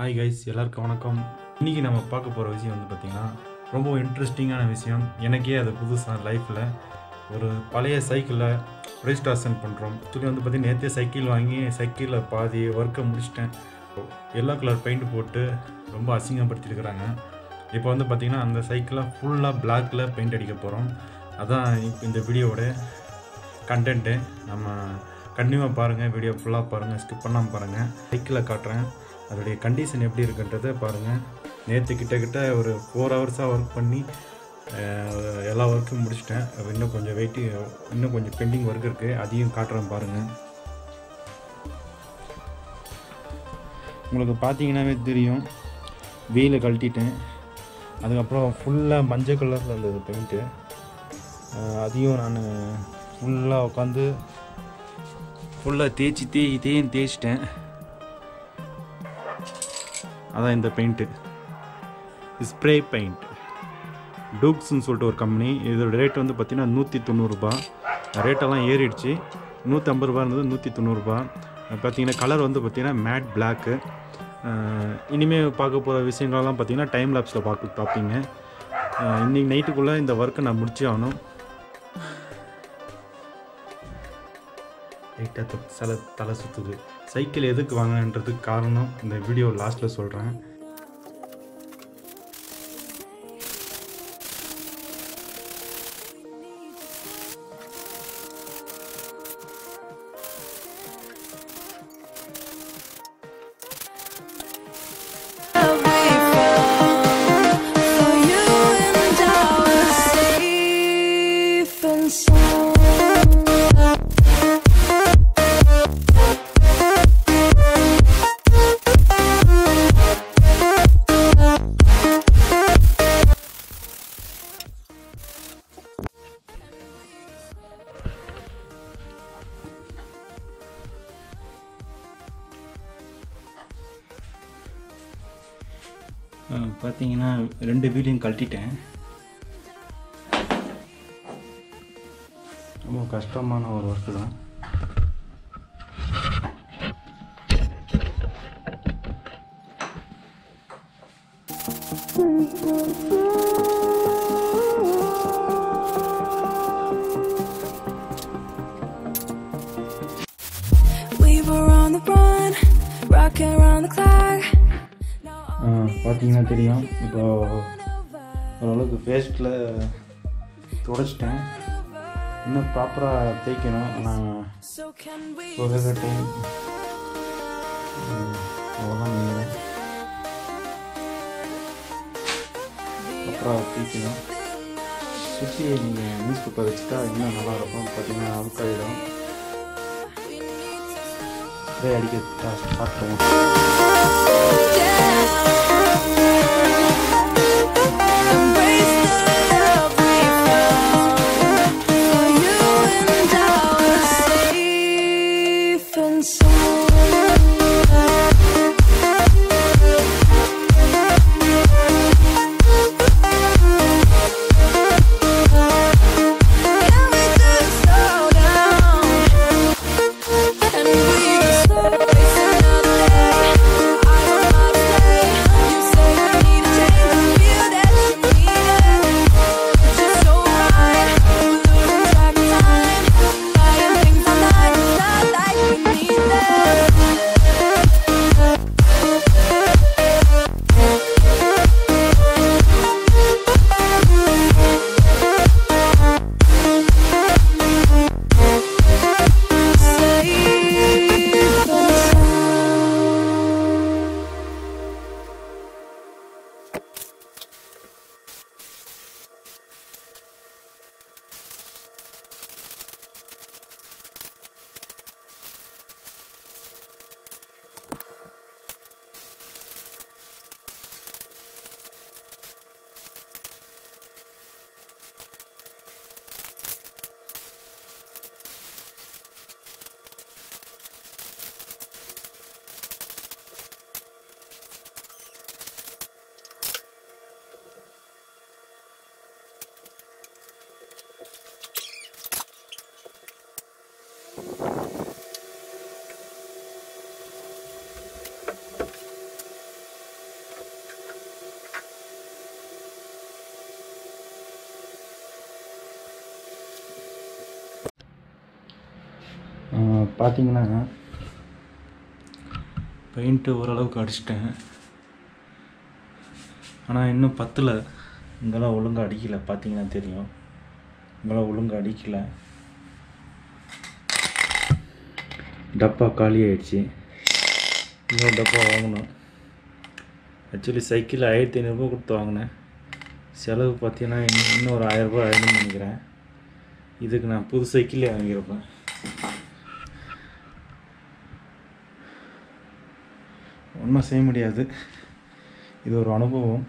Hi guys எல்லாருக்கும் வணக்கம் இன்றைக்கி நம்ம பார்க்க போகிற விஷயம் வந்து பார்த்திங்கன்னா ரொம்ப இன்ட்ரெஸ்டிங்கான விஷயம் எனக்கே அது புதுசாக லைஃப்பில் ஒரு பழைய சைக்கிளில் ரெஜிஸ்ட்ரேஷன் பண்ணுறோம் ஆக்சுவலி வந்து பார்த்திங்கன்னா நேற்றே சைக்கிள் வாங்கி சைக்கிளில் பாதி ஒர்க்கை முடிச்சிட்டேன் எல்லோ கலர் பெயிண்ட் போட்டு ரொம்ப அசிங்கப்படுத்தியிருக்கிறாங்க இப்போ வந்து பார்த்திங்கன்னா அந்த சைக்கிளை ஃபுல்லாக பிளாக்கில் பெயிண்ட் அடிக்க போகிறோம் அதான் இப்போ இந்த வீடியோவோட கண்டென்ட்டு நம்ம கண்டிப்பாக பாருங்கள் வீடியோ ஃபுல்லாக பாருங்கள் ஸ்கிப் பண்ணாமல் பாருங்கள் சைக்கிளில் காட்டுறேன் அதோடைய கண்டிஷன் எப்படி இருக்குன்றதை பாருங்கள் நேற்று கிட்டக்கிட்ட ஒரு ஃபோர் ஹவர்ஸாக ஒர்க் பண்ணி அஹ், எல்லா ஒர்க்கும் முடிச்சிட்டேன் அது இன்னும் கொஞ்சம் வெயிட்டி இன்னும் கொஞ்சம் பெண்டிங் ஒர்க் இருக்குது அதையும் காட்டுறேன் பாருங்கள் உங்களுக்கு பார்த்தீங்கன்னாவே தெரியும் வீலை கழட்டிட்டேன் அதுக்கப்புறம் ஃபுல்லாக மஞ்சள் கலரில் இருந்தது பெயிண்ட்டு அதையும் நான் ஃபுல்லாக உட்காந்து ஃபுல்லாக தேய்ச்சி தேய் தேயும் தேய்ச்சிட்டேன் அதான் இந்த பெயிண்ட்டு ஸ்ப்ரே பெயிண்ட் டூக்ஸ்னு சொல்லிட்டு ஒரு கம்பெனி இதோட ரேட் வந்து பார்த்திங்கன்னா நூற்றி தொண்ணூறுரூபா ரேட்டெல்லாம் ஏறிடுச்சு நூற்றம்பது ரூபா இருந்தது நூற்றி தொண்ணூறுரூபா பார்த்தீங்கன்னா கலர் வந்து பார்த்திங்கன்னா மேட் பிளாக்கு இனிமேல் பார்க்க போகிற விஷயங்கள்லாம் பார்த்தீங்கன்னா டைம் லேப்ஸில் பார்க்க பார்ப்பீங்க அஹ் இன்னைக்கு நைட்டுக்குள்ளே இந்த ஒர்க்கை நான் முடிச்சே ஆகணும் லைட்டாக தலை தலை சுற்றுது சைக்கிள் எதுக்கு வாங்கினன்றதுக்கு காரணம் இந்த வீடியோ லாஸ்ட்டில் சொல்கிறேன் For you and I were safe and sound. பார்த்தீங்கன்னா ரெண்டு வீலையும் கழட்டிட்டேன் ரொம்ப கஷ்டமான ஒரு ஒர்க்கு தான் We were on the run, rocking around the clock. Now all பார்த்தீங்கன்னா தெரியும் இப்போ ஓரளவுக்கு பேஸ்ட்டில் துடைச்சிட்டேன் இன்னும் ப்ராப்பராக தேய்க்கணும் ஆனால் so can we போகிற டைம் அவ்வளோதான் நீங்கள் அப்புறம் தீக்கணும் சுற்றி நீங்கள் நியூஸ் பேப்பர் வச்சுட்டா இன்னும் நல்லாயிருக்கும் பார்த்தீங்கன்னா அவுக்காயிடும் அப்படியே அடிக்க ஸ்டார்ட் பண்ணுவோம் embrace the love we found? For you and I were safe and sound. Can we just slow down? And we just waste another day. I don't wanna stay. You say you need a change, I feel that you need it. It's just so right, we're losing track of time. Buying things online, it's not like we need them. பார்த்தீங்கன்னா paint ஓரளவுக்கு அடிச்சிட்டேன் ஆனால் இன்னும் பத்தில் இங்கெல்லாம் ஒழுங்காக அடிக்கலை பார்த்தீங்கன்னா தெரியும் இங்கெல்லாம் ஒழுங்காக அடிக்கலை டப்பா காலி ஆயிடுச்சு இன்னொரு டப்பா வாங்கணும் ஆக்சுவலி சைக்கிள் ஆயிரத்தி ஐநூறுரூபா கொடுத்து வாங்கினேன் செலவு பார்த்தீங்கன்னா இன்னும் இன்னும் ஒரு ஆயிரரூபா ஆயிடும்னு நினைக்கிறேன் இதுக்கு நான் புது சைக்கிளே வாங்கியிருப்பேன் ஒன்றும் செய்ய முடியாது இது ஒரு அனுபவம்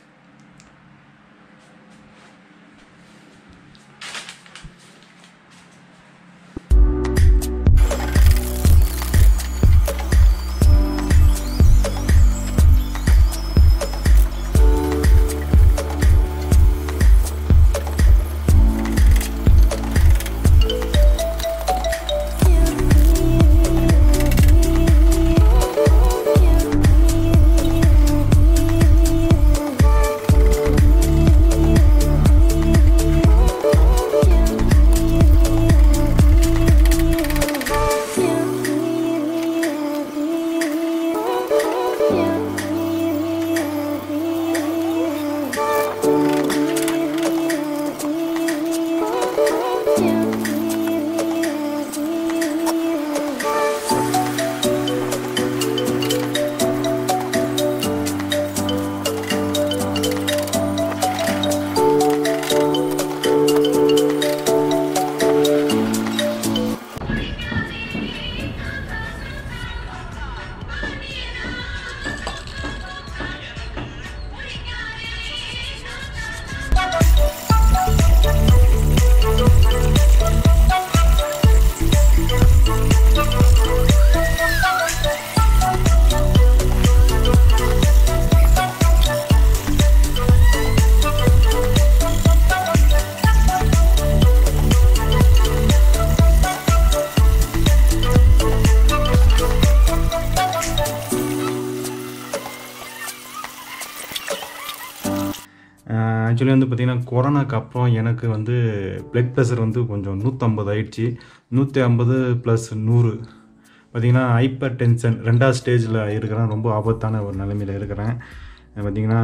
ஆக்சுவலி வந்து பார்த்திங்கன்னா கொரோனாக்கு அப்புறம் எனக்கு வந்து பிளட் ப்ரெஷர் வந்து கொஞ்சம் நூற்றம்பது ஆயிடுச்சு நூற்றி ஐம்பது ப்ளஸ் நூறு பார்த்திங்கன்னா ஹைப்பர் டென்ஷன் ரெண்டாவது ஸ்டேஜில் இருக்கிறேன் ரொம்ப ஆபத்தான ஒரு நிலைமையில் இருக்கிறேன் பார்த்திங்கன்னா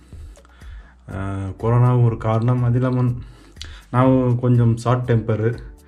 கொரோனாவும் ஒரு காரணம் அது இல்லாமல் நான் கொஞ்சம் ஷார்ட் டெம்பரு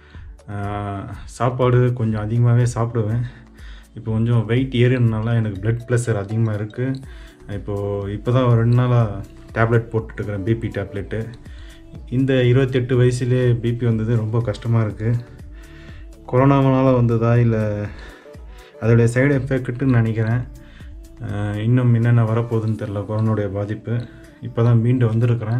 சாப்பாடு கொஞ்சம் அதிகமாகவே சாப்பிடுவேன் இப்போ கொஞ்சம் வெயிட் ஏறினால எனக்கு பிளட் ப்ரெஷர் அதிகமாக இருக்குது இப்போது இப்போ தான் ஒரு ரெண்டு நாளாக டேப்லெட் போட்டுட்ருக்கிறேன் பிபி டேப்லெட்டு இந்த இருபத்தெட்டு வயசுலேயே பிபி வந்தது ரொம்ப கஷ்டமாக இருக்குது கொரோனாவனால் வந்ததா இல்லை அதோடைய சைடு எஃபெக்ட்டுன்னு நினைக்கிறேன் அஹ் இன்னும் என்னென்ன வரப்போகுதுன்னு தெரில கொரோனாவுடைய பாதிப்பு இப்போ தான் மீண்டு வந்திருக்கிறேன்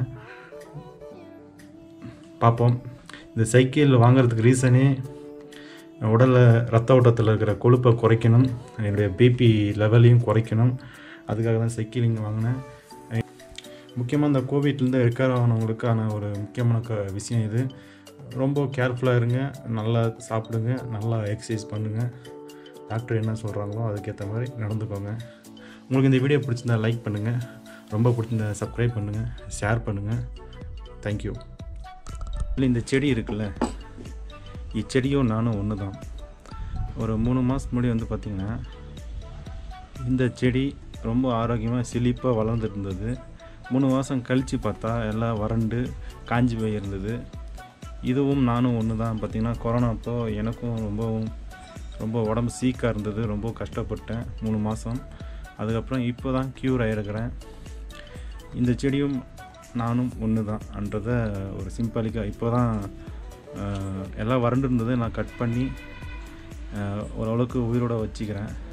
பார்ப்போம் இந்த சைக்கிள் வாங்குறதுக்கு ரீசனே உடலில் ரத்த ஓட்டத்தில் இருக்கிற கொழுப்பை குறைக்கணும் என்னுடைய பிபி லெவலையும் குறைக்கணும் அதுக்காக தான் சைக்கிளிங் வாங்கினேன் முக்கியமாக இந்த கோவிட்லேருந்து ரெக்கவர் ஆனவங்களுக்கான ஒரு முக்கியமான க விஷயம் இது ரொம்ப கேர்ஃபுல்லாக இருங்க நல்லா சாப்பிடுங்க நல்லா எக்ஸசைஸ் பண்ணுங்கள் டாக்டர் என்ன சொல்கிறாங்களோ அதுக்கேற்ற மாதிரி நடந்துக்கோங்க உங்களுக்கு இந்த வீடியோ பிடிச்சிருந்தா லைக் பண்ணுங்கள் ரொம்ப பிடிச்சிருந்தா சப்ஸ்கிரைப் பண்ணுங்கள் ஷேர் பண்ணுங்கள் தேங்க்யூ இல்லை இந்த செடி இருக்குல்ல இச்செடியும் நானும் ஒன்று தான் ஒரு மூணு மாதத்துக்கு முன்னாடி வந்து பார்த்திங்கன்னா இந்த செடி ரொம்ப ஆரோக்கியமாக செழிப்பாக வளர்ந்துட்டு இருந்தது மூணு மாதம் கழித்து பார்த்தா எல்லாம் வறண்டு காஞ்சி போய் இருந்தது இதுவும் நானும் ஒன்று தான் பார்த்திங்கன்னா கொரோனா அப்போ எனக்கும் ரொம்பவும் ரொம்ப உடம்பு சீக்காக இருந்தது ரொம்ப கஷ்டப்பட்டேன் மூணு மாதம் அதுக்கப்புறம் இப்போ தான் க்யூர் ஆகிருக்கிறேன் இந்த செடியும் நானும் ஒன்று தான் அன்றதை ஒரு சிம்பாலிக்காக இப்போ தான் எல்லாம் வறண்டு இருந்தது நான் கட் பண்ணி ஆஹ், ஓரளவுக்கு உயிரோட வச்சுக்கிறேன்